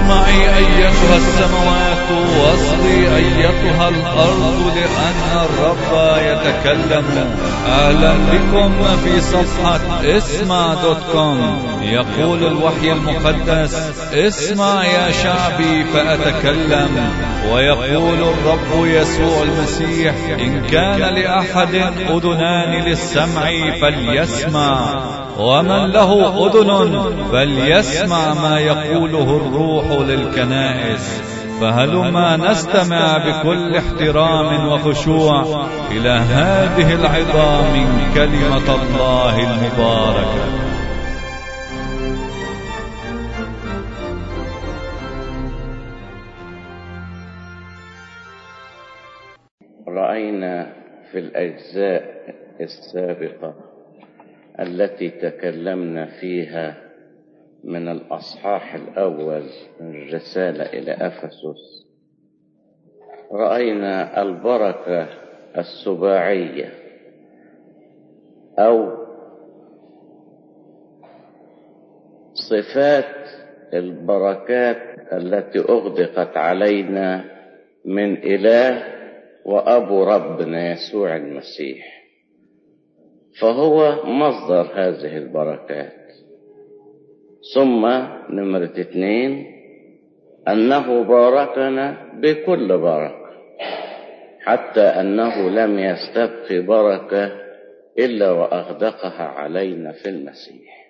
اسمعي أيتها السماوات واصغي أيتها الأرض لأن الرب يتكلم أهلا بكم في صفحة اسمع دوت كوم يقول الوحي المقدس اسمع يا شعبي فأتكلم ويقول الرب يسوع المسيح إن كان لأحد أذنان للسمع فليسمع ومن له أذن فليسمع ما يقوله الروح للكنائس فهلما نستمع بكل احترام وخشوع إلى هذه العظام من كلمة الله المباركة رأينا في الأجزاء السابقة التي تكلمنا فيها من الأصحاح الأول من الرسالة إلى أفسس رأينا البركة السباعية أو صفات البركات التي أغدقت علينا من إله وأبو ربنا يسوع المسيح فهو مصدر هذه البركات ثم نمرة اثنين أنه باركنا بكل بركة حتى أنه لم يستبق بركة إلا وأغدقها علينا في المسيح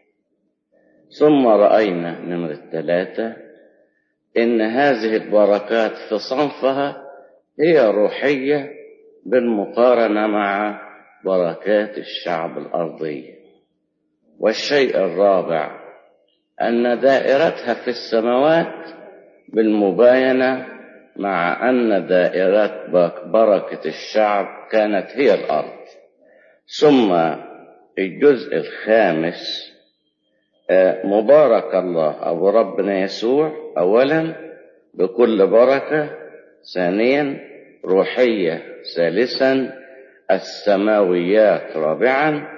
ثم رأينا نمرة ثلاثة إن هذه البركات في صنفها هي روحية بالمقارنة مع بركات الشعب الأرضية والشيء الرابع أن دائرتها في السماوات بالمباينة مع أن دائرة بركة الشعب كانت هي الأرض ثم الجزء الخامس مبارك الله أبو ربنا يسوع أولا بكل بركة ثانيا روحية ثالثا السماويات رابعا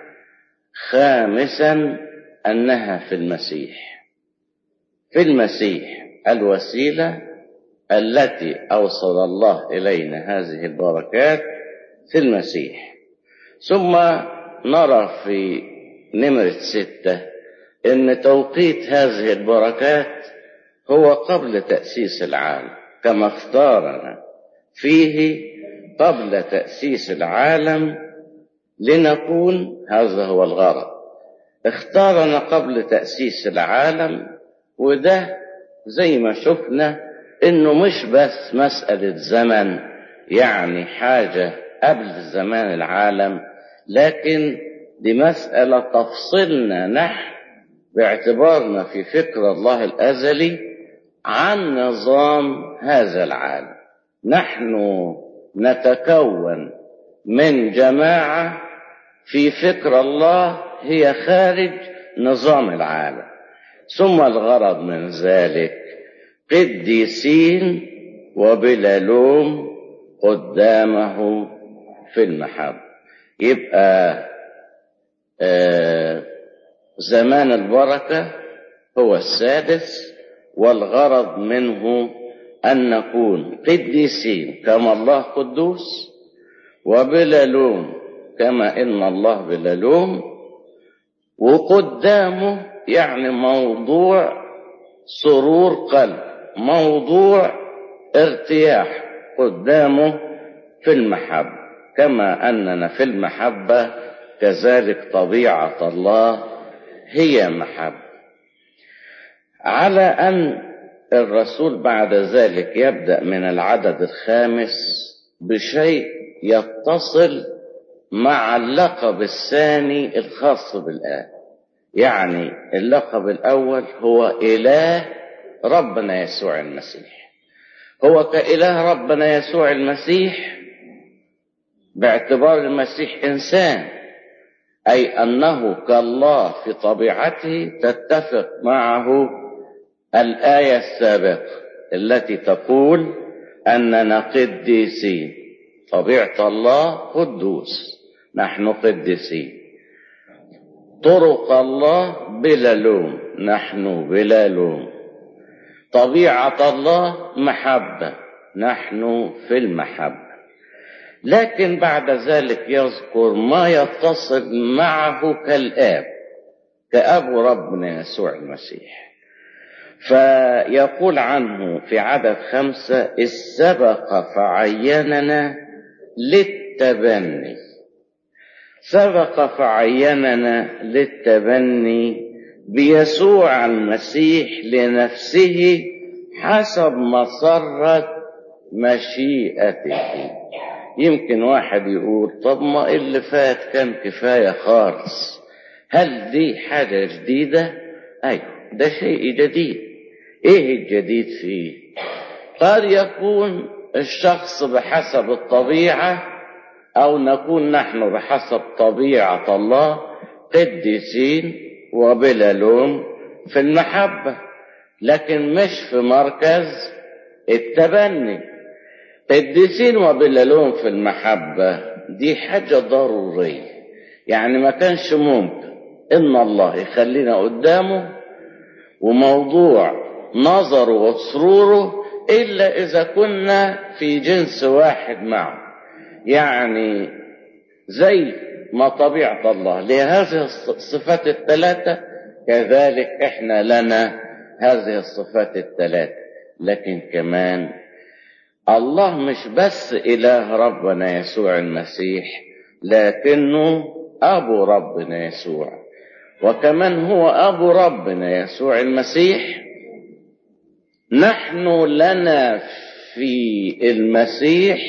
خامسا أنها في المسيح في المسيح الوسيلة التي أوصل الله إلينا هذه البركات في المسيح ثم نرى في نمرة ستة إن توقيت هذه البركات هو قبل تأسيس العالم كما اختارنا فيه قبل تأسيس العالم لنكون هذا هو الغرض اختارنا قبل تأسيس العالم وده زي ما شفنا انه مش بس مسألة زمن يعني حاجة قبل زمان العالم لكن دي مسألة تفصلنا نحن باعتبارنا في فكر الله الأزلي عن نظام هذا العالم نحن نتكون من جماعة في فكر الله هي خارج نظام العالم ثم الغرض من ذلك قديسين وبلا لوم قدامه في المحبة يبقى آه زمان البركة هو السادس والغرض منه أن نكون قديسين كما الله قدوس وبلا لوم كما إن الله بلا لوم وقدامه يعني موضوع سرور قلب موضوع ارتياح قدامه في المحبة كما أننا في المحبة كذلك طبيعة الله هي محبة على أن الرسول بعد ذلك يبدأ من العدد الخامس بشيء يتصل مع اللقب الثاني الخاص بالآب يعني اللقب الأول هو إله ربنا يسوع المسيح هو كإله ربنا يسوع المسيح باعتبار المسيح إنسان أي أنه كالله في طبيعته تتفق معه الآية السابقة التي تقول أننا قديسين طبيعة الله قدوس نحن قديسين طرق الله بلا لوم نحن بلا لوم طبيعة الله محبة نحن في المحبة لكن بعد ذلك يذكر ما يتصل معه كالآب كأب ربنا يسوع المسيح فيقول عنه في عدد خمسة إذ سبق فعيننا للتبني سبق فعيننا للتبني بيسوع المسيح لنفسه حسب مسرة مشيئته يمكن واحد يقول طب ما اللي فات كان كفاية خالص هل دي حاجة جديدة؟ أيوة ده شيء جديد إيه الجديد فيه؟ قد يكون الشخص بحسب الطبيعة أو نكون نحن بحسب طبيعة الله قديسين وبلا لوم في المحبة لكن مش في مركز التبني قديسين وبلا لوم في المحبة دي حاجة ضرورية يعني ما كانش ممكن إن الله يخلينا قدامه وموضوع نظره وسروره إلا إذا كنا في جنس واحد معه يعني زي ما طبيعة الله لهذه الصفات الثلاثة كذلك إحنا لنا هذه الصفات الثلاثة لكن كمان الله مش بس إله ربنا يسوع المسيح لكنه أبو ربنا يسوع وكمان هو أبو ربنا يسوع المسيح نحن لنا في المسيح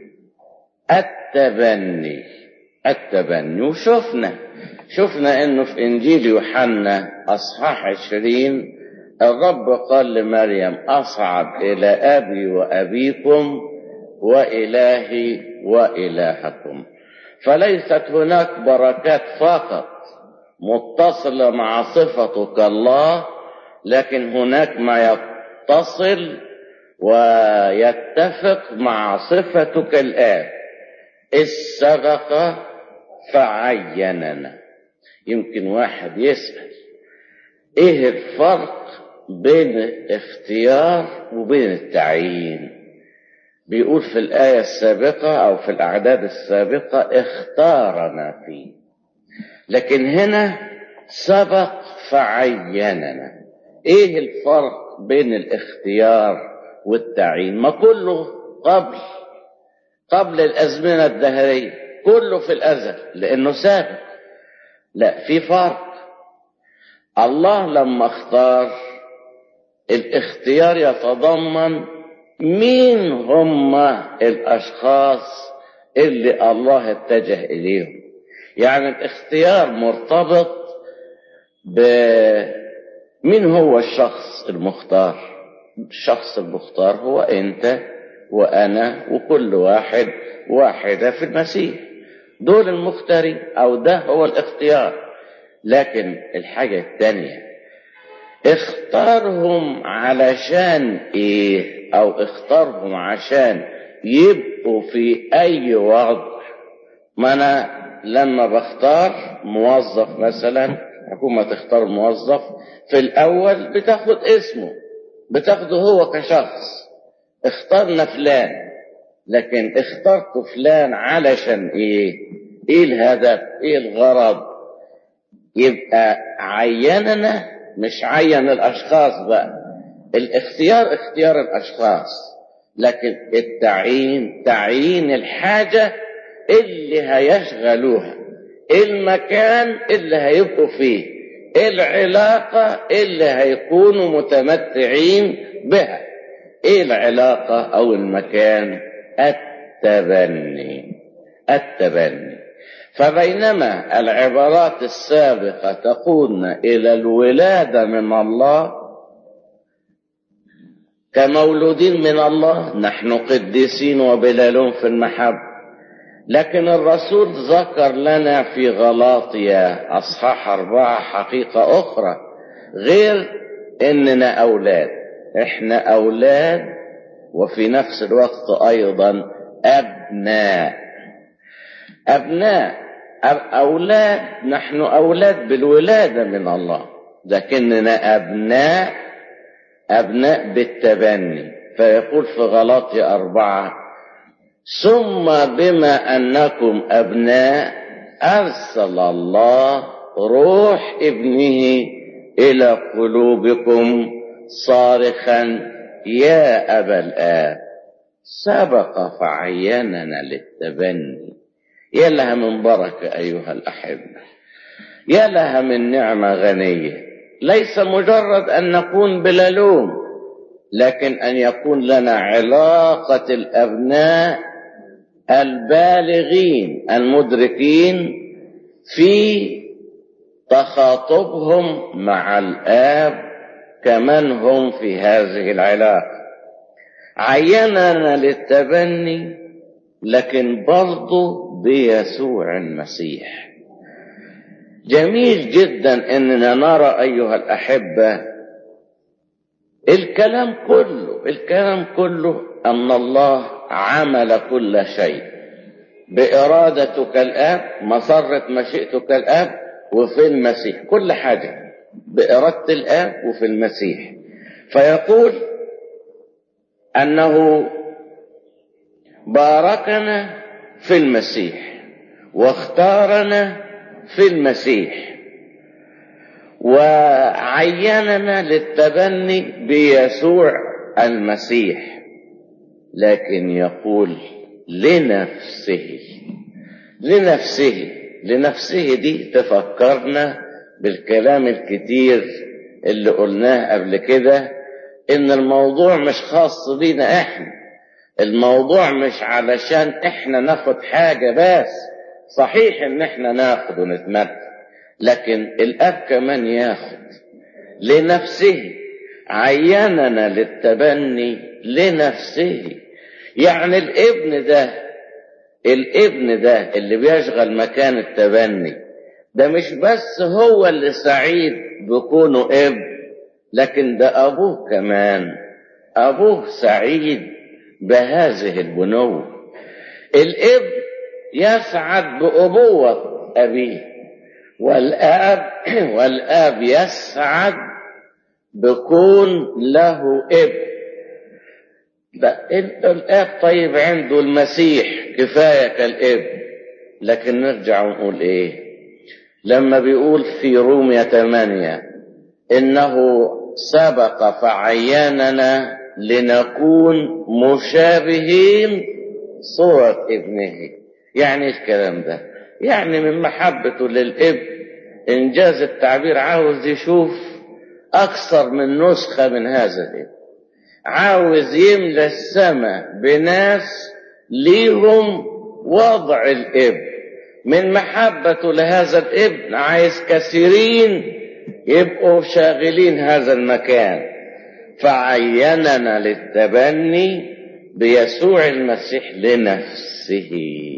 التبني التبني وشفنا شفنا انه في انجيل يوحنا اصحاح عشرين الرب قال لمريم اصعد الى ابي وابيكم والهي والهكم فليست هناك بركات فقط متصله مع صفتك الله لكن هناك ما يتصل ويتفق مع صفتك الآب إذ سبق فعيننا يمكن واحد يسأل إيه الفرق بين الاختيار وبين التعيين بيقول في الآية السابقة أو في الأعداد السابقة اختارنا فيه لكن هنا سبق فعيننا ايه الفرق بين الاختيار والتعيين ما كله قبل قبل الازمنه الدهريه كله في الازل لانه سابق لا في فرق الله لما اختار الاختيار يتضمن مين هم الاشخاص اللي الله اتجه اليهم يعني الاختيار مرتبط بمين هو الشخص المختار الشخص المختار هو انت وانا وكل واحد واحده في المسيح دول المختارين او ده هو الاختيار لكن الحاجه الثانيه اختارهم علشان ايه او اختارهم عشان يبقوا في اي وضع ما انا لما بختار موظف مثلا حكومة تختار موظف في الأول بتاخد اسمه بتاخده هو كشخص اخترنا فلان لكن اخترت فلان علشان ايه ايه الهدف ايه الغرض يبقى عيننا مش عين الاشخاص بقى الاختيار اختيار الاشخاص لكن التعيين تعيين الحاجة اللي هيشغلوها المكان اللي هيبقوا فيه العلاقة اللي هيكونوا متمتعين بها ايه العلاقة او المكان التبني التبني فبينما العبارات السابقة تقودنا إلى الولادة من الله كمولودين من الله نحن قديسين وبلا لوم في المحبة لكن الرسول ذكر لنا في غلاطيا أصحاح أربعة حقيقة أخرى غير إننا أولاد إحنا أولاد وفي نفس الوقت أيضا أبناء أبناء أولاد نحن أولاد بالولادة من الله لكننا أبناء أبناء بالتبني فيقول في غلاطي أربعة ثم بما أنكم أبناء أرسل الله روح ابنه إلى قلوبكم صارخا يا أبا الآب سبق فعيننا للتبني يا لها من بركة أيها الأحبة يا لها من نعمة غنية ليس مجرد أن نكون بلا لوم لكن أن يكون لنا علاقة الأبناء البالغين المدركين في تخاطبهم مع الآب كمن هم في هذه العلاقة عيننا للتبني لكن برضه بيسوع المسيح جميل جدا اننا نرى ايها الاحبه الكلام كله الكلام كله ان الله عمل كل شيء بارادته كالاب مسره مشيئته كالاب وفي المسيح كل حاجه باراده الاب وفي المسيح فيقول انه باركنا في المسيح واختارنا في المسيح وعيننا للتبني بيسوع المسيح لكن يقول لنفسه لنفسه لنفسه دي تفكرنا بالكلام الكتير اللي قلناه قبل كده ان الموضوع مش خاص بينا احنا الموضوع مش علشان احنا ناخد حاجة بس صحيح ان احنا ناخد ونتمتع لكن الاب كمان ياخد لنفسه عيننا للتبني لنفسه يعني الابن ده الابن ده اللي بيشغل مكان التبني ده مش بس هو اللي سعيد بكونه ابن لكن ده ابوه كمان ابوه سعيد بهذه البنوة الابن يسعد بأبوة أبيه والآب والآب يسعد بكون له ابن ده الآب طيب عنده المسيح كفاية كالابن لكن نرجع ونقول ايه لما بيقول في رومية ثمانية إنه سبق فعيننا لنكون مشابهين صورة ابنه يعني الكلام ده يعني من محبته للابن إنجاز التعبير عاوز يشوف أكثر من نسخة من هذا الابن عاوز يملى السماء بناس ليهم وضع الابن من محبته لهذا الابن عايز كثيرين يبقوا شاغلين هذا المكان فعيننا للتبني بيسوع المسيح لنفسه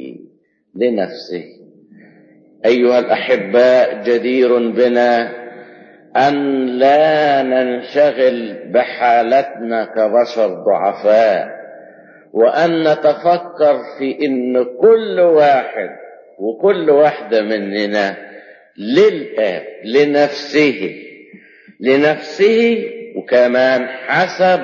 لنفسه ايها الاحباء جدير بنا ان لا ننشغل بحالتنا كبشر ضعفاء وان نتفكر في ان كل واحد وكل واحده مننا للاب لنفسه لنفسه وكمان حسب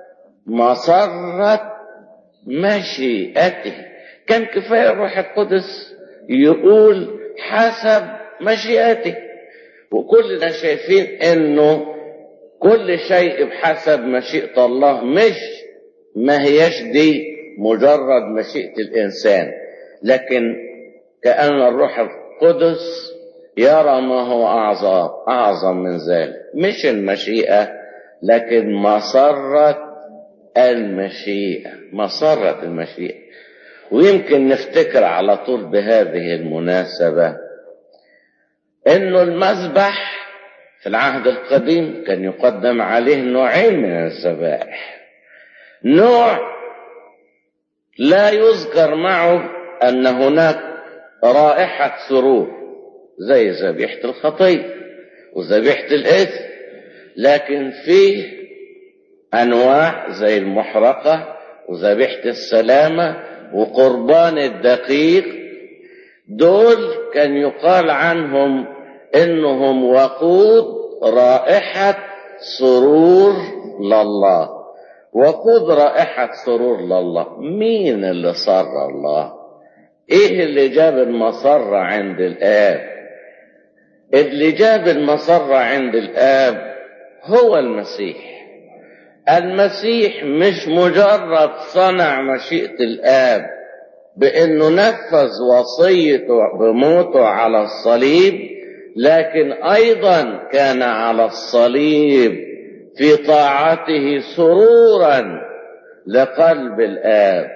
مسرة مشيئته كان كفاية الروح القدس يقول حسب مشيئته وكلنا شايفين انه كل شيء بحسب مشيئة الله مش ما هيش دي مجرد مشيئة الإنسان لكن كأن الروح القدس يرى ما هو أعظم أعظم من ذلك مش المشيئة لكن مسرة المشيئة مسرة المشيئة ويمكن نفتكر على طول بهذه المناسبة انه المذبح في العهد القديم كان يقدم عليه نوعين من الذبائح نوع لا يذكر معه ان هناك رائحة سرور زي ذبيحة الخطية وذبيحة الإثم لكن فيه أنواع زي المحرقة وذبيحة السلامة وقربان الدقيق دول كان يقال عنهم إنهم وقود رائحة سرور لله وخذ رائحة سرور لله مين اللي سر الله ايه اللي جاب المسرة عند الآب اللي جاب المسرة عند الآب هو المسيح المسيح مش مجرد صنع مشيئة الآب بأنه نفذ وصيته بموته على الصليب لكن أيضا كان على الصليب في طاعته سرورا لقلب الآب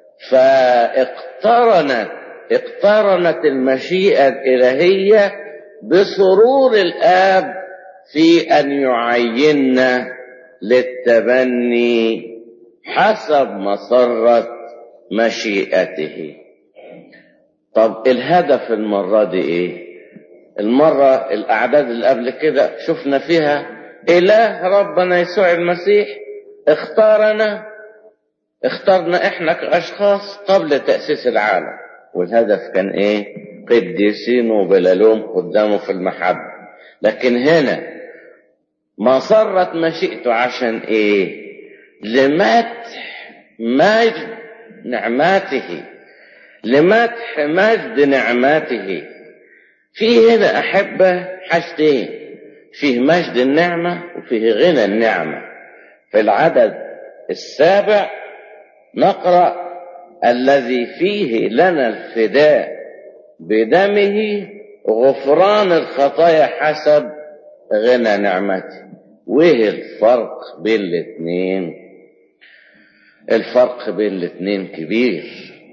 فاقترنت اقترنت المشيئة الإلهية بسرور الآب في أن يعيننا للتبني حسب مسرة مشيئته طب الهدف المرة دي ايه المرة الأعداد اللي قبل كده شفنا فيها إله ربنا يسوع المسيح اختارنا اخترنا احنا كأشخاص قبل تأسيس العالم والهدف كان ايه قديسين وبلا لوم قدامه في المحبة لكن هنا ما صرت مشيئته عشان ايه لمدح مجد نعماته لمدح مجد نعماته في هنا أحبة حاجتين فيه مجد النعمة وفيه غنى النعمة في العدد السابع نقرأ الذي فيه لنا الفداء بدمه غفران الخطايا حسب غنى نعمته وايه الفرق بين الاثنين الفرق بين الاثنين كبير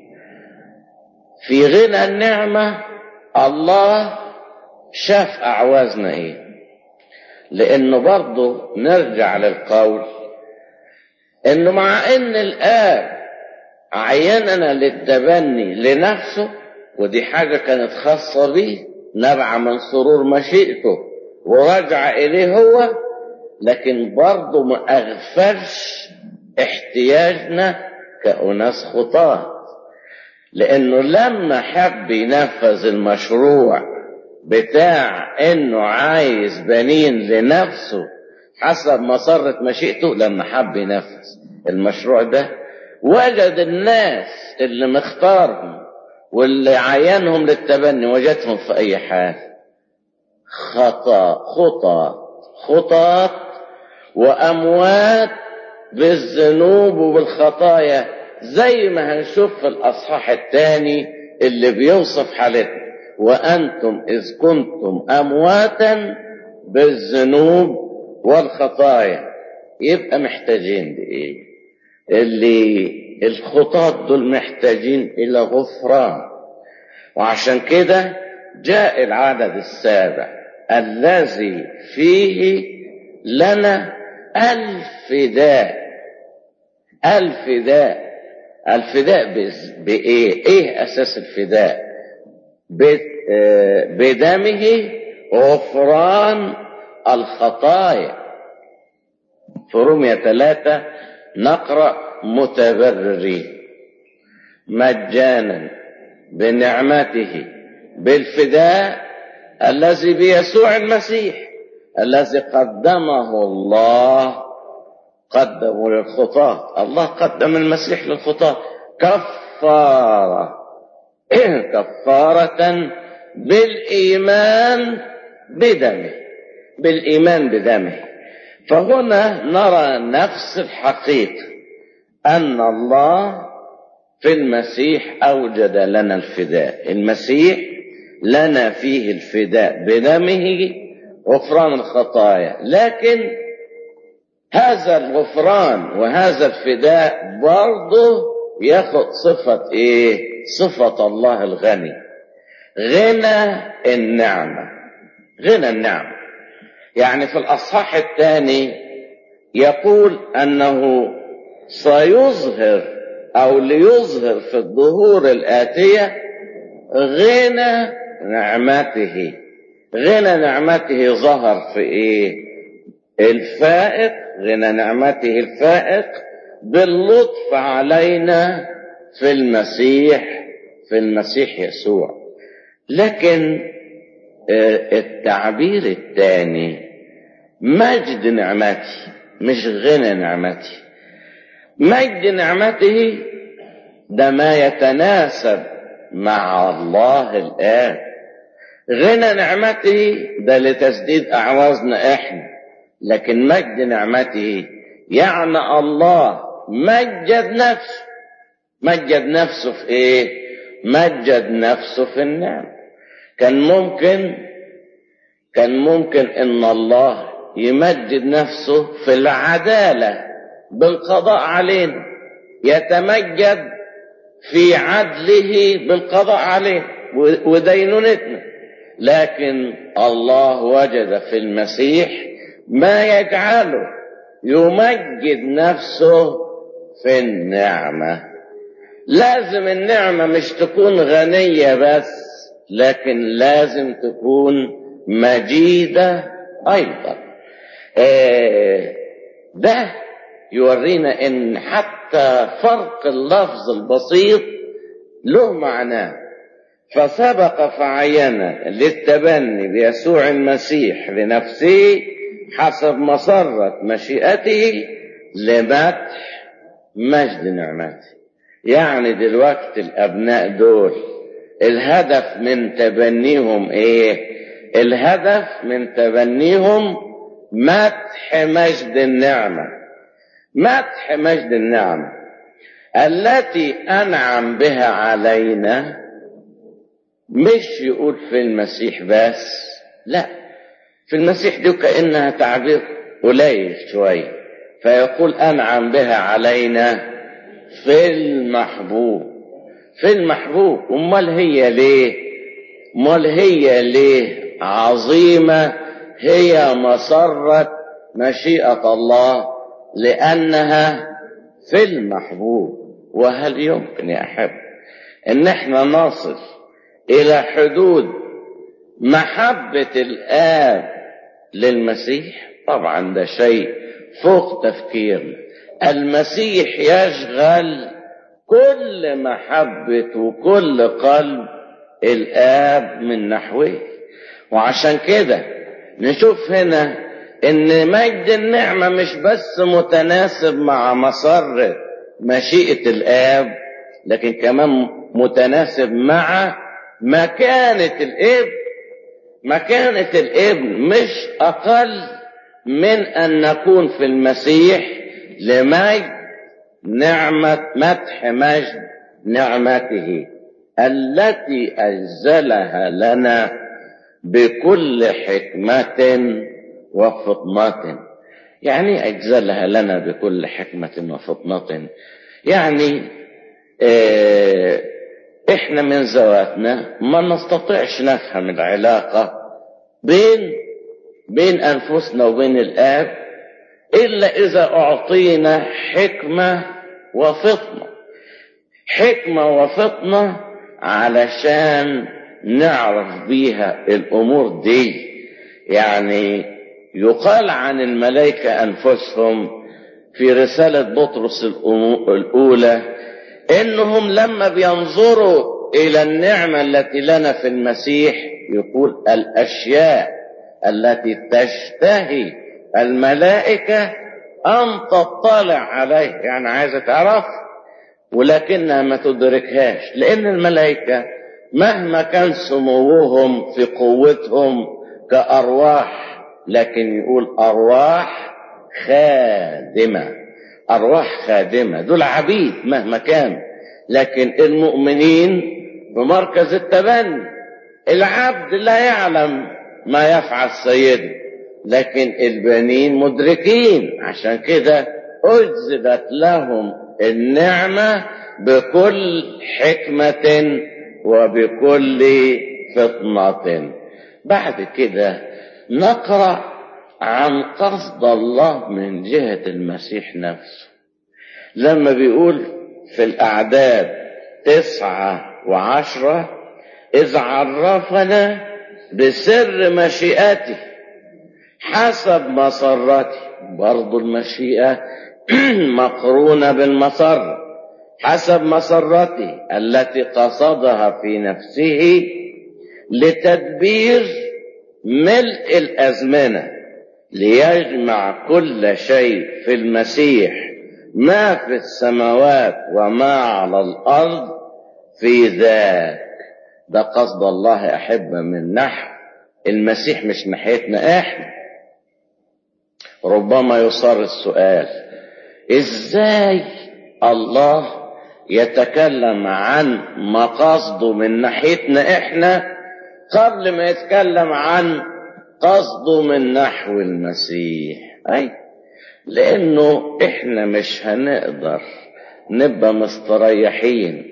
في غنى النعمة الله شاف أعوازنا إيه لأنه برضه نرجع للقول إنه مع إن الآب عيننا للتبني لنفسه ودي حاجة كانت خاصة به نبع من سرور مشيئته ورجع إليه هو لكن برضه ما أغفلش احتياجنا كأناس خطاة لأنه لما حب ينفذ المشروع بتاع إنه عايز بنين لنفسه حسب مسرة مشيئته لما حب ينفذ المشروع ده وجد الناس اللي مختارهم واللي عينهم للتبني وجدهم في أي حال خطا خطا خطاط وأموات بالذنوب وبالخطايا زي ما هنشوف في الأصحاح الثاني اللي بيوصف حالتنا وأنتم إذ كنتم أمواتا بالذنوب والخطايا يبقى محتاجين لإيه اللي الخطاة دول محتاجين إلى غفران وعشان كده جاء العدد السابع الذي فيه لنا الفداء الفداء الفداء بإيه؟ إيه أساس الفداء؟ بدمه غفران الخطايا في رومية ثلاثة نقرأ متبررين مجانا بنعمته بالفداء الذي بيسوع المسيح الذي قدمه الله قدمه للخطاة الله قدم المسيح للخطاة كفارة كفارة بالإيمان بدمه بالإيمان بدمه فهنا نرى نفس الحقيقة أن الله في المسيح أوجد لنا الفداء المسيح لنا فيه الفداء بدمه غفران الخطايا لكن هذا الغفران وهذا الفداء برضه ياخد صفة ايه صفة الله الغني غنى النعمة غنى النعمة يعني في الأصحاح الثاني يقول أنه سيظهر أو ليظهر في الظهور الآتية غنى نعمته غنى نعمته ظهر في إيه الفائق غنى نعمته الفائق باللطف علينا في المسيح في المسيح يسوع لكن التعبير الثاني مجد نعمتي مش غنى نعمته مجد نعمته ده ما يتناسب مع الله الآن غنى نعمته ده لتسديد أعوازنا إحنا لكن مجد نعمته يعني الله مجد نفسه مجد نفسه في إيه؟ مجد نفسه في النعم كان ممكن كان ممكن إن الله يمجد نفسه في العدالة بالقضاء علينا يتمجد في عدله بالقضاء علينا ودينونتنا لكن الله وجد في المسيح ما يجعله يمجد نفسه في النعمة لازم النعمة مش تكون غنية بس لكن لازم تكون مجيدة أيضا ده يورينا ان حتى فرق اللفظ البسيط له معناه فسبق فعين للتبني بيسوع المسيح لنفسه حسب مسرة مشيئته لمدح مجد نعمته يعني دلوقتي الأبناء دول الهدف من تبنيهم ايه الهدف من تبنيهم مدح مجد النعمة مدح مجد النعمة التي أنعم بها علينا مش يقول في المسيح بس لا في المسيح دي كأنها تعبير قليل شوية فيقول أنعم بها علينا في المحبوب في المحبوب أمال هي ليه أمال هي ليه عظيمة هي مسرة مشيئة الله لأنها في المحبوب وهل يمكن يا أحب إن احنا نصل إلى حدود محبة الآب للمسيح طبعا ده شيء فوق تفكيرنا المسيح يشغل كل محبة وكل قلب الآب من نحوه وعشان كده نشوف هنا ان مجد النعمة مش بس متناسب مع مسرة مشيئة الآب لكن كمان متناسب مع مكانة الابن مكانة الابن مش أقل من أن نكون في المسيح لمجد نعمة مدح مجد نعمته التي أجزلها لنا بكل حكمة وفطنة يعني أجزلها لنا بكل حكمة وفطنة يعني اه احنا من ذواتنا ما نستطيعش نفهم العلاقة بين بين أنفسنا وبين الآب إلا إذا أعطينا حكمة وفطنة حكمة وفطنة علشان نعرف بيها الأمور دي يعني يقال عن الملائكة أنفسهم في رسالة بطرس الأولى إنهم لما بينظروا إلى النعمة التي لنا في المسيح يقول الأشياء التي تشتهي الملائكة أن تطلع عليه يعني عايزة تعرف ولكنها ما تدركهاش لأن الملائكة مهما كان سموهم في قوتهم كأرواح لكن يقول أرواح خادمة أرواح خادمة دول عبيد مهما كان لكن المؤمنين بمركز التبني العبد لا يعلم ما يفعل سيده لكن البنين مدركين عشان كده أجزلت لهم النعمة بكل حكمة وبكل فطنة بعد كده نقرأ عن قصد الله من جهة المسيح نفسه لما بيقول في الأعداد تسعة وعشرة إذ عرفنا بسر مشيئته حسب مسرته برضو المشيئة مقرونة بالمسر حسب مسرته التي قصدها في نفسه لتدبير ملء الأزمنة ليجمع كل شيء في المسيح ما في السماوات وما على الأرض في ذاك ده قصد الله أحبة من نحو المسيح مش ناحيتنا احنا ربما يصار السؤال ازاي الله يتكلم عن مقاصده من ناحيتنا احنا قبل ما يتكلم عن قصده من نحو المسيح اي لانه احنا مش هنقدر نبقى مستريحين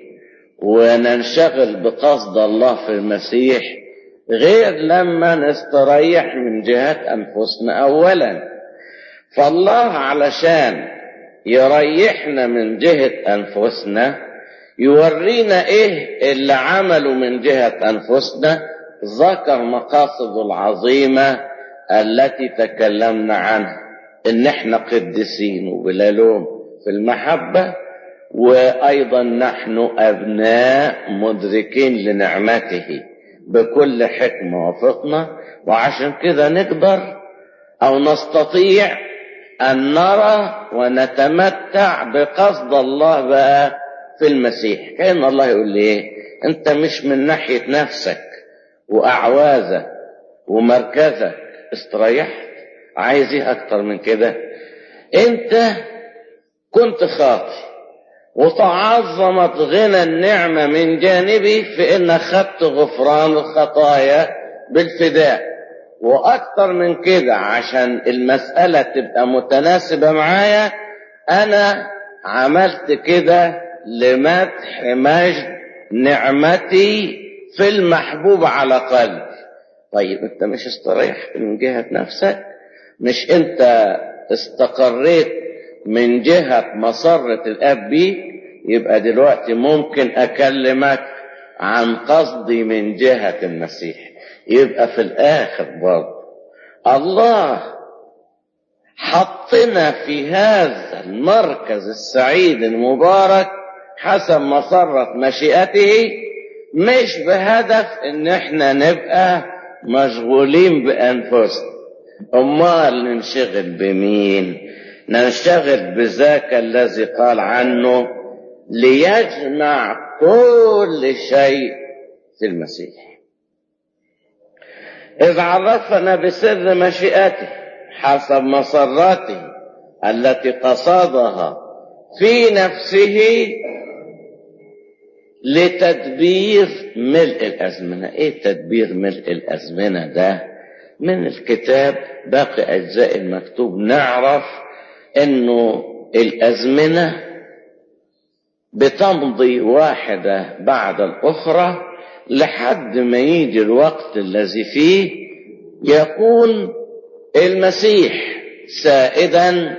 وننشغل بقصد الله في المسيح غير لما نستريح من جهة أنفسنا أولا فالله علشان يريحنا من جهة أنفسنا يورينا إيه اللي عمله من جهة أنفسنا ذكر مقاصده العظيمة التي تكلمنا عنها إن إحنا قديسين وبلا لوم في المحبة وأيضا نحن أبناء مدركين لنعمته بكل حكمة وفطنة وعشان كده نقدر أو نستطيع أن نرى ونتمتع بقصد الله بقى في المسيح كأن الله يقول لي إيه أنت مش من ناحية نفسك وأعوازك ومركزك استريحت عايز إيه أكتر من كده أنت كنت خاطئ وتعظمت غنى النعمة من جانبي في إن أخذت غفران الخطايا بالفداء وأكثر من كده عشان المسألة تبقى متناسبة معايا أنا عملت كده لمدح مجد نعمتي في المحبوب على قلبي طيب أنت مش استريحت من جهة نفسك مش أنت استقريت من جهة مسرة الأب بيك يبقى دلوقتي ممكن أكلمك عن قصدي من جهة المسيح يبقى في الآخر برضه الله حطنا في هذا المركز السعيد المبارك حسب مسرة مشيئته مش بهدف ان احنا نبقى مشغولين بانفسنا امال ننشغل بمين ننشغل بذاك الذي قال عنه ليجمع كل شيء في المسيح إذ عرفنا بسر مشيئته حسب مسرته التي قصدها في نفسه لتدبير ملء الأزمنة إيه تدبير ملء الأزمنة ده من الكتاب باقي أجزاء المكتوب نعرف إنه الأزمنة بتمضي واحدة بعد الأخرى لحد ما يجي الوقت الذي فيه يكون المسيح سائدا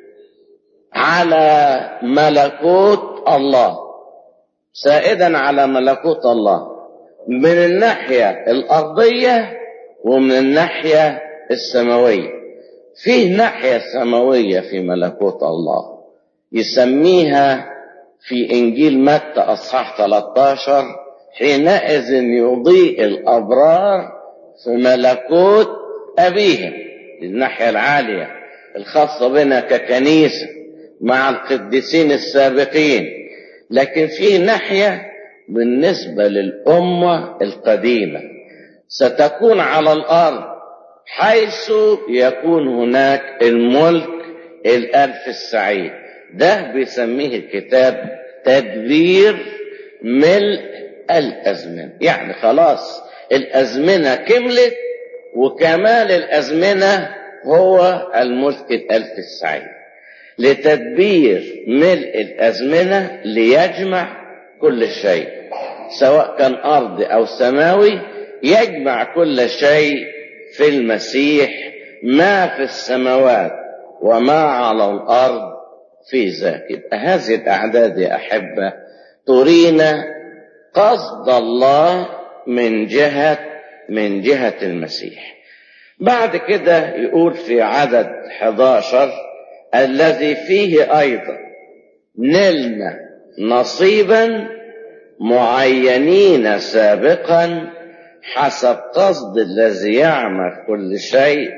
على ملكوت الله سائدا على ملكوت الله من الناحية الأرضية ومن الناحية السماوية فيه ناحية سماوية في ملكوت الله يسميها في إنجيل متى أصحاح 13 حينئذ يضيء الأبرار في ملكوت أبيهم الناحية العالية الخاصة بنا ككنيسة مع القديسين السابقين لكن في ناحية بالنسبة للأمة القديمة ستكون على الأرض حيث يكون هناك الملك الألف السعيد ده بيسميه الكتاب تدبير ملء الأزمنة يعني خلاص الأزمنة كملت وكمال الأزمنة هو الملك الألف السعيد لتدبير ملء الأزمنة ليجمع كل شيء سواء كان أرضي أو سماوي يجمع كل شيء في المسيح ما في السماوات وما على الأرض في ذاك هذه الأعداد يا أحبة ترينا قصد الله من جهة من جهة المسيح بعد كده يقول في عدد 11 الذي فيه أيضا نلنا نصيبا معينين سابقا حسب قصد الذي يعمل كل شيء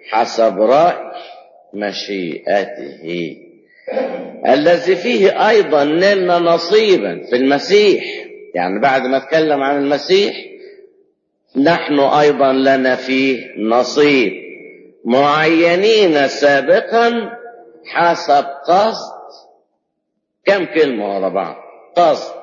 حسب رأي مشيئته الذي فيه أيضا نلنا نصيبا في المسيح يعني بعد ما اتكلم عن المسيح نحن أيضا لنا فيه نصيب معينين سابقا حسب قصد كم كلمة ورا بعض قصد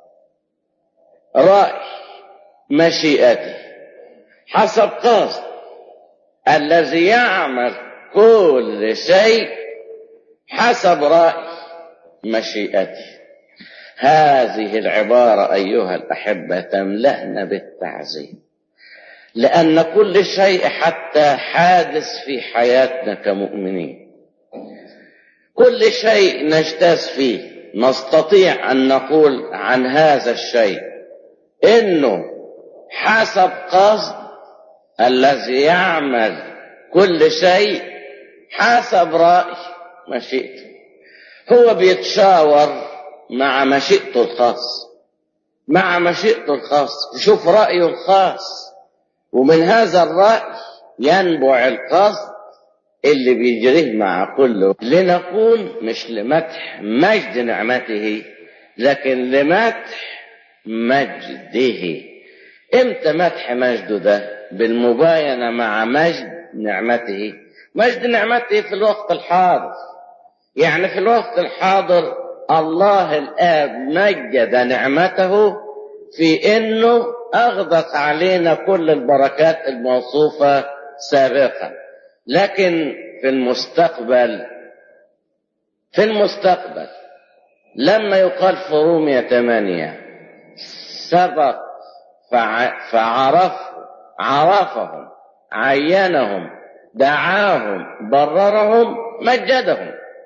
رأي مشيئته حسب قصد الذي يعمل كل شيء حسب رأي مشيئته هذه العبارة أيها الأحبة تملأنا بالتعزيم لأن كل شيء حتى حادث في حياتنا كمؤمنين كل شيء نجتاز فيه نستطيع أن نقول عن هذا الشيء إنه حسب قصد الذي يعمل كل شيء حسب رأي مشيئته هو بيتشاور مع مشيئته الخاص مع مشيئته الخاص يشوف رأيه الخاص ومن هذا الرأي ينبع القصد اللي بيجريه مع كله لنكون مش لمدح مجد نعمته لكن لمدح مجده امتى مدح مجده ده بالمباينة مع مجد نعمته مجد نعمته في الوقت الحاضر يعني في الوقت الحاضر الله الآب مجد نعمته في انه اغدق علينا كل البركات الموصوفة سابقا لكن في المستقبل في المستقبل لما يقال في رومية ثمانية سبق فعرف عرفهم عينهم دعاهم بررهم مجدهم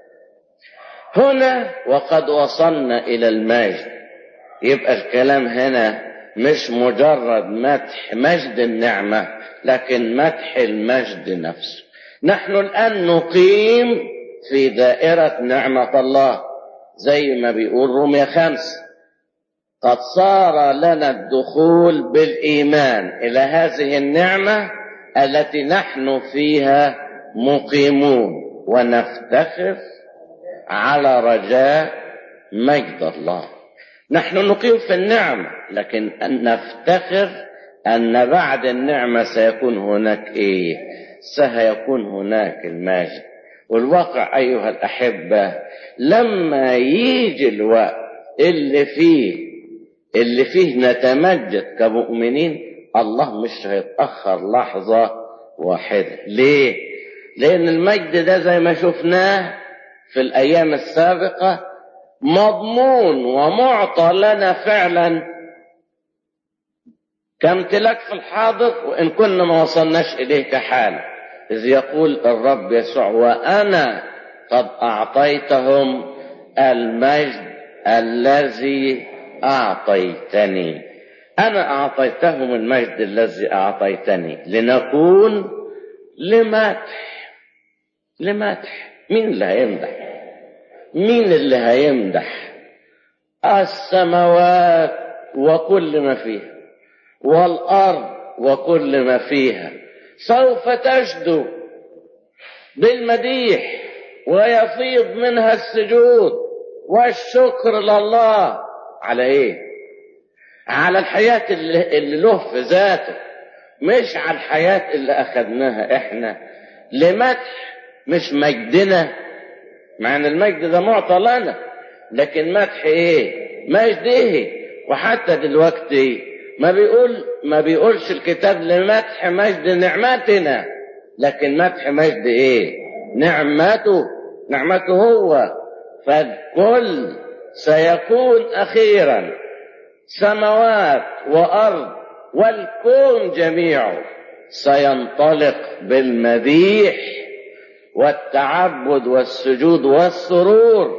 هنا وقد وصلنا إلى المجد يبقى الكلام هنا مش مجرد مدح مجد النعمة لكن مدح المجد نفسه نحن الآن نقيم في دائرة نعمة الله زي ما بيقول رومية خمس قد صار لنا الدخول بالإيمان إلى هذه النعمة التي نحن فيها مقيمون ونفتخر على رجاء مجد الله نحن نقيم في النعمة لكن أن نفتخر أن بعد النعمة سيكون هناك إيه سيكون هناك المجد والواقع أيها الأحبة لما يجي الوقت اللي فيه اللي فيه نتمجد كمؤمنين الله مش هيتأخر لحظة واحدة ليه؟ لأن المجد ده زي ما شفناه في الأيام السابقة مضمون ومعطى لنا فعلا كامتلاك في الحاضر وإن كنا ما وصلناش إليه كحال إذ يقول الرب يسوع وأنا قد أعطيتهم المجد الذي أعطيتني أنا أعطيتهم المجد الذي أعطيتني لنكون لمدح لمدح مين اللي هيمدح مين اللي هيمدح السماوات وكل ما فيها والأرض وكل ما فيها سوف تشدو بالمديح ويفيض منها السجود والشكر لله على ايه على الحياة اللي, اللي له في ذاته مش على الحياة اللي أخذناها إحنا لمدح مش مجدنا مع أن المجد ده معطى لنا لكن مدح إيه مجد إيه وحتى دلوقتي ما بيقول ما بيقولش الكتاب لمدح مجد نعمتنا لكن مدح مجد إيه نعمته نعمته هو فالكل سيكون أخيرا سماوات وأرض والكون جميعه سينطلق بالمديح والتعبد والسجود والسرور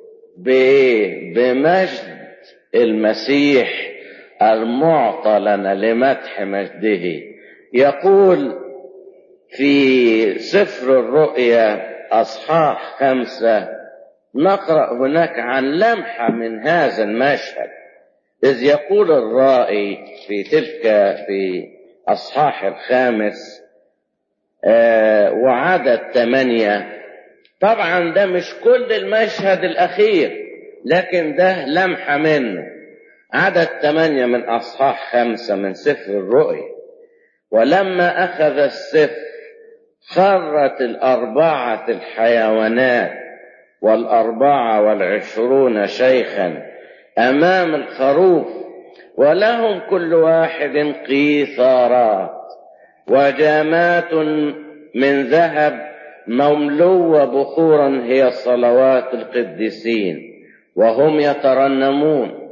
بمجد المسيح المعطى لنا لمدح مجده يقول في سفر الرؤيا أصحاح خمسة نقرأ هناك عن لمحة من هذا المشهد إذ يقول الرائي في تلك في أصحاح الخامس آه وعدد ثمانية طبعا ده مش كل المشهد الأخير لكن ده لمحة منه عدد ثمانية من أصحاح خمسة من سفر الرؤيا ولما أخذ السفر خرت الأربعة الحيوانات والأربعة والعشرون شيخا أمام الخروف ولهم كل واحد قيثارات وجامات من ذهب مملوة بخورا هي صلوات القديسين وهم يترنمون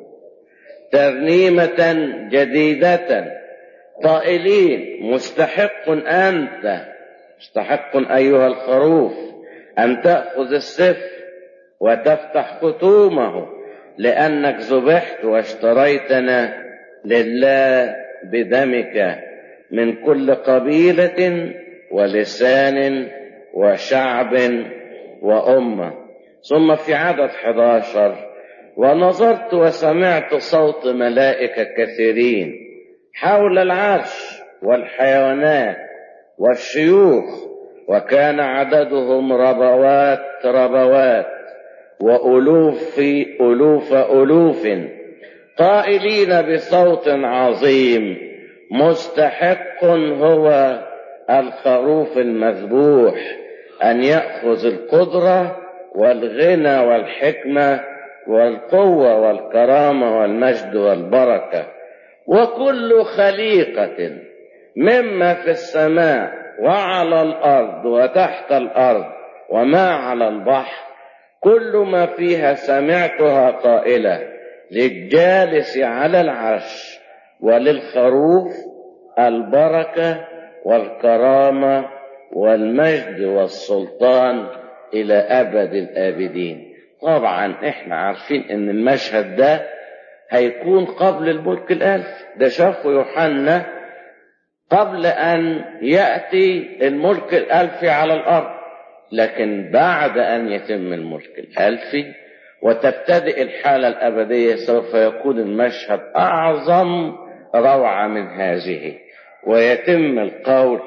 ترنيمة جديدة قائلين مستحق أنت مستحق أيها الخروف أن تأخذ السفر وتفتح ختومه لأنك ذبحت واشتريتنا لله بدمك من كل قبيلة ولسان وشعب وأمة ثم في عدد 11 ونظرت وسمعت صوت ملائكة كثيرين حول العرش والحيوانات والشيوخ وكان عددهم ربوات ربوات وألوف في ألوف ألوف قائلين بصوت عظيم مستحق هو الخروف المذبوح أن يأخذ القدرة والغنى والحكمة والقوة والكرامة والمجد والبركة وكل خليقة مما في السماء وعلى الأرض وتحت الأرض وما على البحر كل ما فيها سمعتها قائلة للجالس على العرش وللخروف البركة والكرامة والمجد والسلطان إلى أبد الآبدين طبعا احنا عارفين ان المشهد ده هيكون قبل الملك الألف ده شافه يوحنا قبل أن يأتي الملك الألفي على الأرض لكن بعد أن يتم الملك الألفي وتبتدئ الحالة الأبدية سوف يكون المشهد أعظم روعة من هذه ويتم القول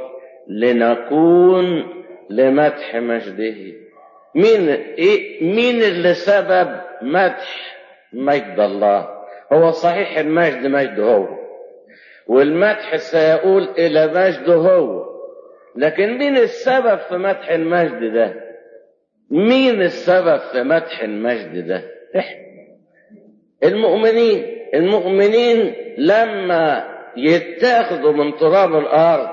لنكون لمدح مجده مين إيه مين اللي سبب مدح مجد الله هو صحيح المجد مجد هو والمدح سيقول إلى مجده هو لكن مين السبب في مدح المجد ده مين السبب في مدح المجد ده احنا المؤمنين المؤمنين لما يتاخذوا من تراب الارض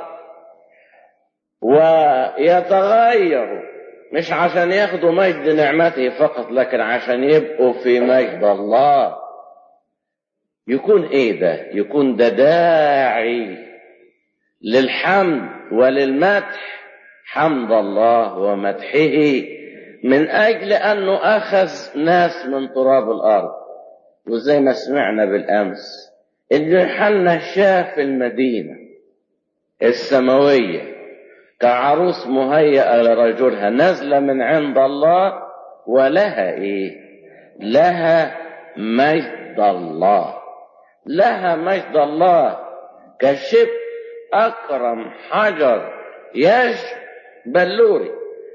ويتغيروا مش عشان ياخدوا مجد نعمته فقط لكن عشان يبقوا في مجد الله يكون ايه ده يكون ده داعي للحمد وللمدح حمد الله ومدحه من اجل انه اخذ ناس من تراب الارض وزي ما سمعنا بالامس ان يوحنا شاف المدينه السماويه كعروس مهيئه لرجلها نازله من عند الله ولها ايه لها مجد الله لها مجد الله كشب اكرم حجر يش بلوري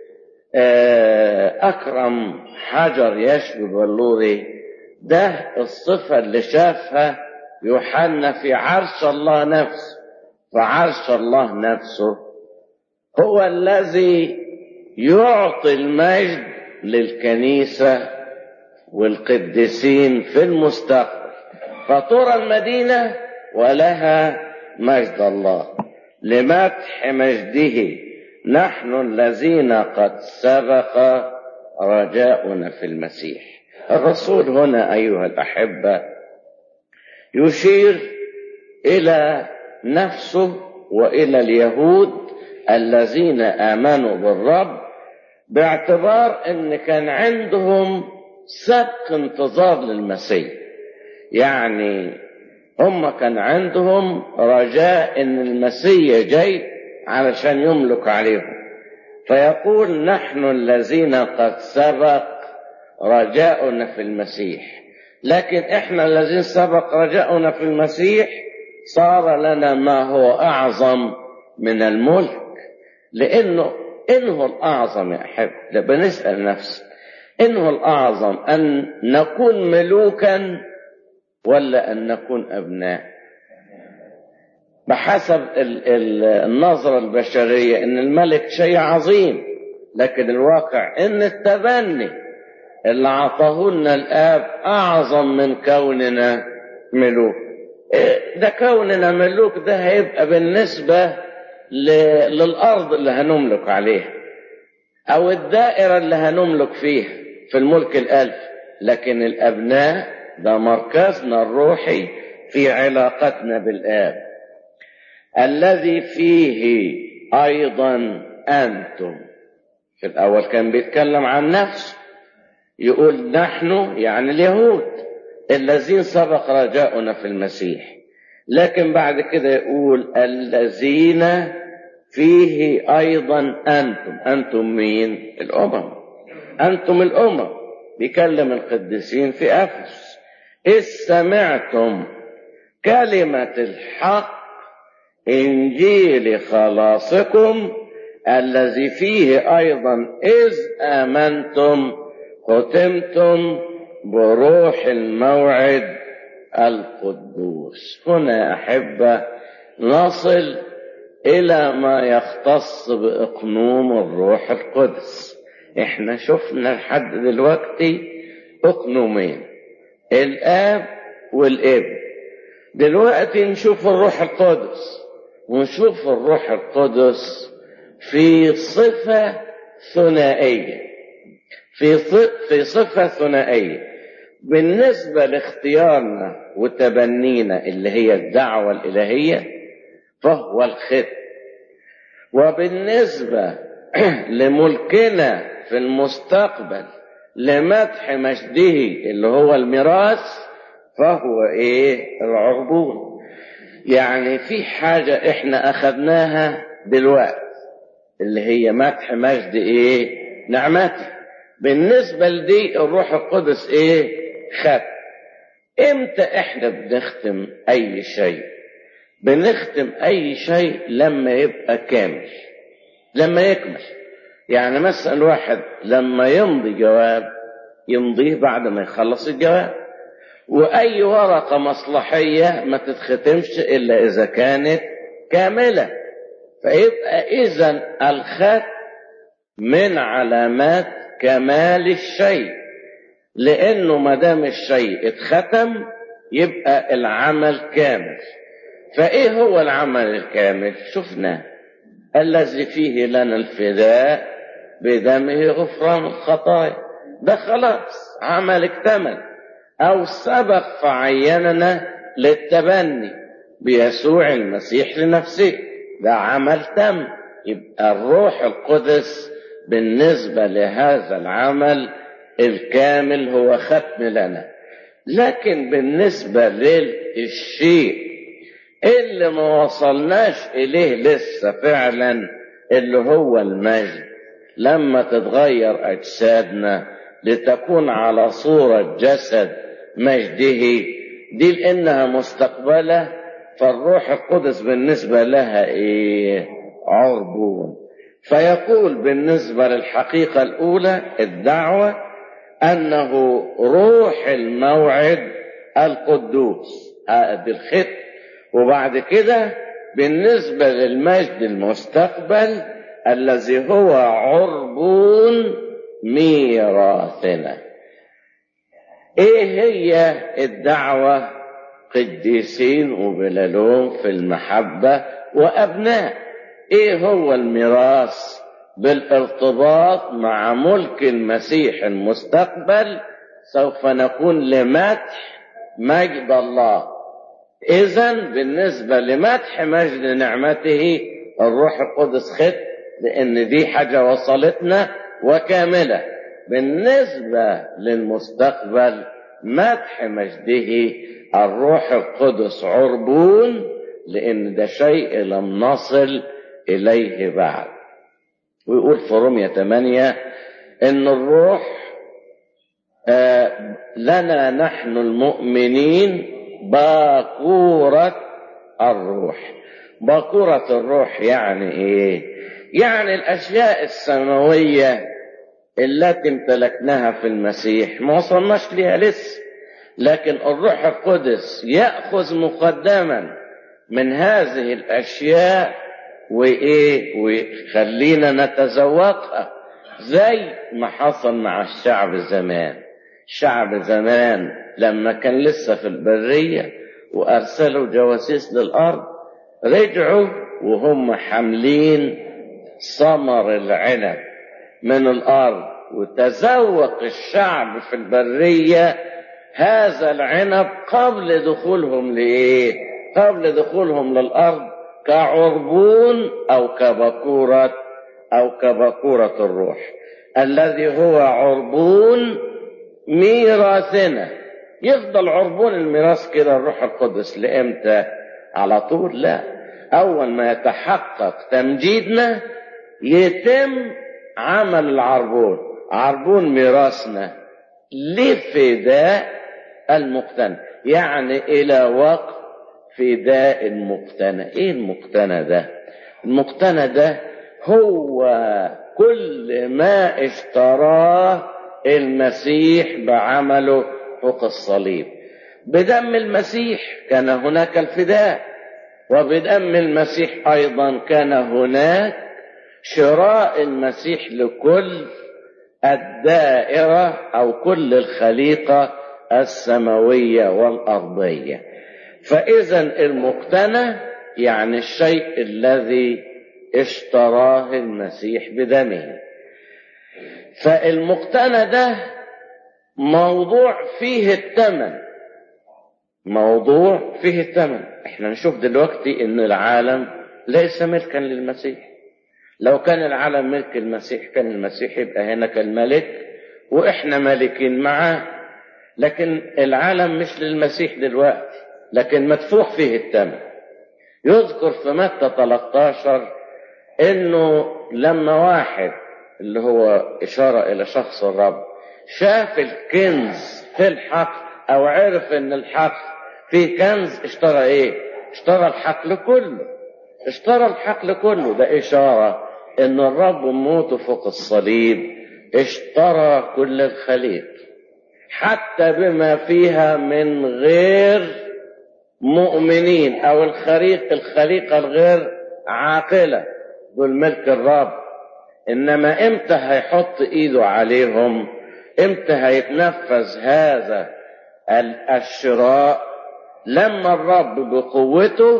اكرم حجر يشبه بلوري ده الصفه اللي شافها يوحنا في عرش الله نفسه فعرش الله نفسه هو الذي يعطي المجد للكنيسه والقديسين في المستقبل فترى المدينه ولها مجد الله لمدح مجده نحن الذين قد سبق رجاؤنا في المسيح الرسول هنا ايها الاحبه يشير الى نفسه والى اليهود الذين امنوا بالرب باعتبار ان كان عندهم سبق انتظار للمسيح يعني هم كان عندهم رجاء ان المسيح جاي علشان يملك عليهم فيقول نحن الذين قد سبق رجاؤنا في المسيح لكن احنا الذين سبق رجاؤنا في المسيح صار لنا ما هو اعظم من الملك لأنه إنه الأعظم يا أحب بنسأل نفسنا إنه الأعظم أن نكون ملوكا ولا أن نكون أبناء بحسب النظرة البشرية إن الملك شيء عظيم لكن الواقع إن التبني اللي عطاه لنا الآب أعظم من كوننا ملوك ده كوننا ملوك ده هيبقى بالنسبة للأرض اللي هنملك عليها أو الدائرة اللي هنملك فيها في الملك الألف لكن الأبناء ده مركزنا الروحي في علاقتنا بالآب الذي فيه أيضا أنتم في الأول كان بيتكلم عن نفسه يقول نحن يعني اليهود الذين سبق رجاؤنا في المسيح لكن بعد كده يقول الذين فيه أيضا أنتم أنتم مين الأمم أنتم الأمم بيكلم القديسين في أفس إذ سمعتم كلمة الحق إنجيل خلاصكم الذي فيه أيضا إذ آمنتم ختمتم بروح الموعد القدوس هنا أحب نصل إلى ما يختص بإقنوم الروح القدس إحنا شفنا لحد دلوقتي إقنومين الآب والابن دلوقتي نشوف الروح القدس ونشوف الروح القدس في صفة ثنائية في في صفة ثنائية بالنسبة لاختيارنا وتبنينا اللي هي الدعوة الإلهية فهو الختم وبالنسبة لملكنا في المستقبل لمدح مجده اللي هو الميراث فهو ايه العربون يعني في حاجة احنا اخذناها دلوقتي اللي هي مدح مجد ايه نعمته بالنسبة لدي الروح القدس ايه خد امتى احنا بنختم اي شيء بنختم اي شيء لما يبقى كامل لما يكمل يعني مثلا واحد لما يمضي جواب يمضيه بعد ما يخلص الجواب واي ورقه مصلحيه ما تتختمش الا اذا كانت كامله فيبقى اذا الخط من علامات كمال الشيء لانه ما دام الشيء اتختم يبقى العمل كامل فايه هو العمل الكامل شفناه الذي فيه لنا الفداء بدمه غفران الخطايا ده خلاص عمل اكتمل او سبق فعيننا للتبني بيسوع المسيح لنفسه ده عمل تم يبقى الروح القدس بالنسبة لهذا العمل الكامل هو ختم لنا لكن بالنسبة للشيء اللي ما وصلناش إليه لسه فعلا اللي هو المجد لما تتغير أجسادنا لتكون على صورة جسد مجده دي لأنها مستقبلة فالروح القدس بالنسبة لها إيه عربون فيقول بالنسبة للحقيقة الأولى الدعوة أنه روح الموعد القدوس دي الخط وبعد كده بالنسبة للمجد المستقبل الذي هو عربون ميراثنا ايه هي الدعوة قديسين وبلالون في المحبة وأبناء ايه هو الميراث بالارتباط مع ملك المسيح المستقبل سوف نكون لمدح مجد الله اذا بالنسبة لمدح مجد نعمته الروح القدس خط لان دي حاجة وصلتنا وكاملة بالنسبة للمستقبل مدح مجده الروح القدس عربون لأن ده شيء لم نصل إليه بعد ويقول في رومية 8 إن الروح آه لنا نحن المؤمنين باكورة الروح باكورة الروح يعني إيه؟ يعني الأشياء السماوية التي امتلكناها في المسيح ما وصلناش ليها لسه لكن الروح القدس يأخذ مقدما من هذه الأشياء وإيه ويخلينا نتذوقها زي ما حصل مع الشعب زمان الشعب زمان لما كان لسه في البرية وأرسلوا جواسيس للأرض رجعوا وهم حاملين ثمر العنب من الأرض وتذوق الشعب في البرية هذا العنب قبل دخولهم لإيه؟ قبل دخولهم للأرض كعربون أو كبكورة أو كبكورة الروح الذي هو عربون ميراثنا يفضل عربون الميراث كده الروح القدس لإمتى؟ على طول لا أول ما يتحقق تمجيدنا يتم عمل العربون عربون ميراثنا لفداء المقتنى يعني إلى وقت فداء المقتنى إيه المقتنى ده المقتنى ده هو كل ما اشتراه المسيح بعمله فوق الصليب بدم المسيح كان هناك الفداء وبدم المسيح ايضا كان هناك شراء المسيح لكل الدائره او كل الخليقه السماويه والارضيه فاذا المقتنى يعني الشيء الذي اشتراه المسيح بدمه فالمقتنى ده موضوع فيه الثمن موضوع فيه الثمن احنا نشوف دلوقتي ان العالم ليس ملكا للمسيح لو كان العالم ملك المسيح كان المسيح يبقى هنا كالملك واحنا مالكين معاه لكن العالم مش للمسيح دلوقتي لكن مدفوع فيه الثمن يذكر في متى 13 انه لما واحد اللي هو اشاره الى شخص الرب شاف الكنز في الحقل او عرف ان الحقل فيه كنز اشترى ايه اشترى الحقل كله اشترى الحقل كله ده اشاره ان الرب موته فوق الصليب اشترى كل الخليق حتى بما فيها من غير مؤمنين او الخليق الخليقه الغير عاقله دول ملك الرب انما امتى هيحط ايده عليهم امتى هيتنفذ هذا الشراء لما الرب بقوته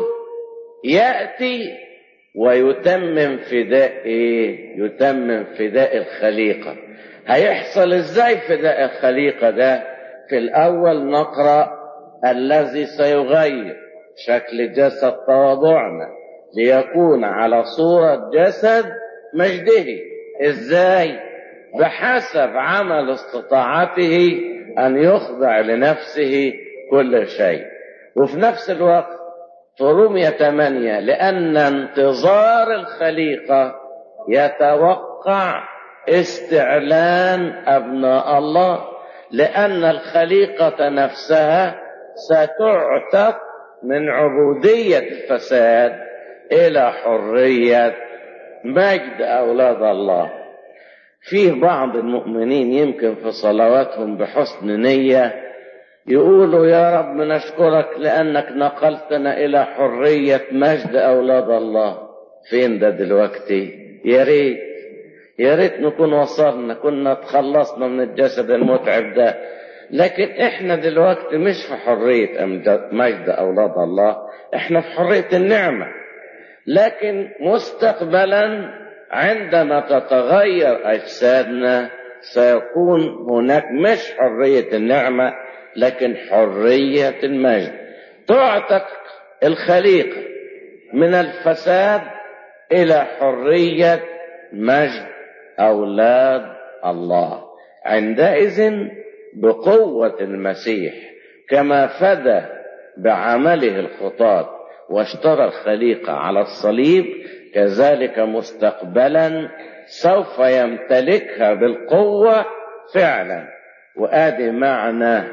ياتي ويتمم فداء ايه يتمم فداء الخليقه هيحصل ازاي فداء الخليقه ده في الاول نقرا الذي سيغير شكل جسد تواضعنا ليكون على صوره جسد مجده ازاي بحسب عمل استطاعته ان يخضع لنفسه كل شيء وفي نفس الوقت في رومية 8 لأن انتظار الخليقة يتوقع استعلان أبناء الله لأن الخليقة نفسها ستعتق من عبودية الفساد إلى حرية مجد أولاد الله فيه بعض المؤمنين يمكن في صلواتهم بحسن نية يقولوا يا رب نشكرك لأنك نقلتنا إلى حرية مجد أولاد الله فين ده دلوقتي يا ريت يا ريت نكون وصلنا كنا تخلصنا من الجسد المتعب ده لكن احنا دلوقتي مش في حرية مجد أولاد الله احنا في حرية النعمة لكن مستقبلا عندما تتغير أجسادنا سيكون هناك مش حرية النعمة لكن حرية المجد تعتق الخليقة من الفساد إلى حرية مجد أولاد الله عندئذ بقوة المسيح كما فدى بعمله الخطاة واشترى الخليقة على الصليب كذلك مستقبلا سوف يمتلكها بالقوة فعلا وآدي معنى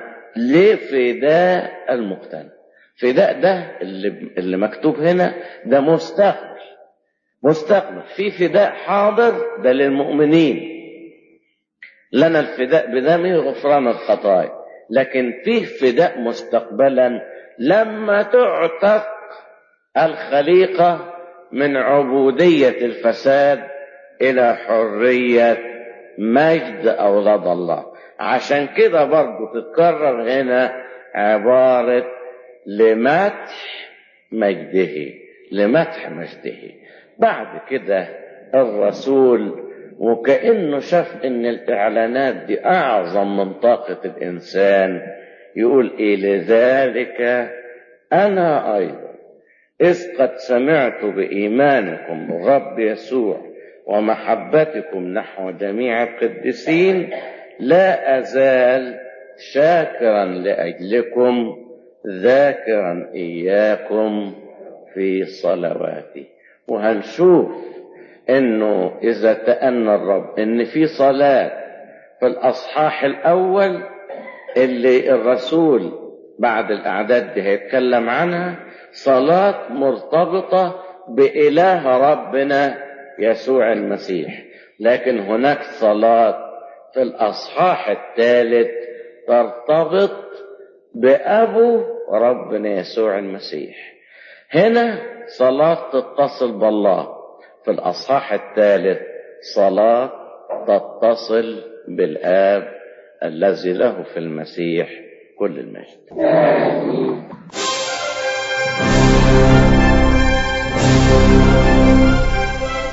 لفداء المقتنى فداء ده اللي, اللي مكتوب هنا ده مستقبل مستقبل في فداء حاضر ده للمؤمنين لنا الفداء بدمه غفران الخطايا لكن فيه فداء مستقبلا لما تعتق الخليقة من عبودية الفساد إلى حرية مجد أولاد الله عشان كده برضو تتكرر هنا عبارة لمدح مجده لمدح مجده بعد كده الرسول وكأنه شاف ان الاعلانات دي اعظم من طاقة الانسان يقول ايه لذلك انا ايضا اذ قد سمعت بايمانكم بالرب يسوع ومحبتكم نحو جميع القديسين لا ازال شاكرا لاجلكم ذاكرا اياكم في صلواتي وهنشوف انه اذا تأنى الرب ان في صلاة في الاصحاح الاول اللي الرسول بعد الاعداد دي هيتكلم عنها صلاة مرتبطة بإله ربنا يسوع المسيح لكن هناك صلاة في الأصحاح الثالث ترتبط بأبو ربنا يسوع المسيح هنا صلاة تتصل بالله في الأصحاح الثالث صلاة تتصل بالآب الذي له في المسيح كل المجد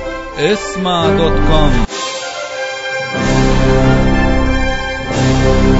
اسمع دوت كوم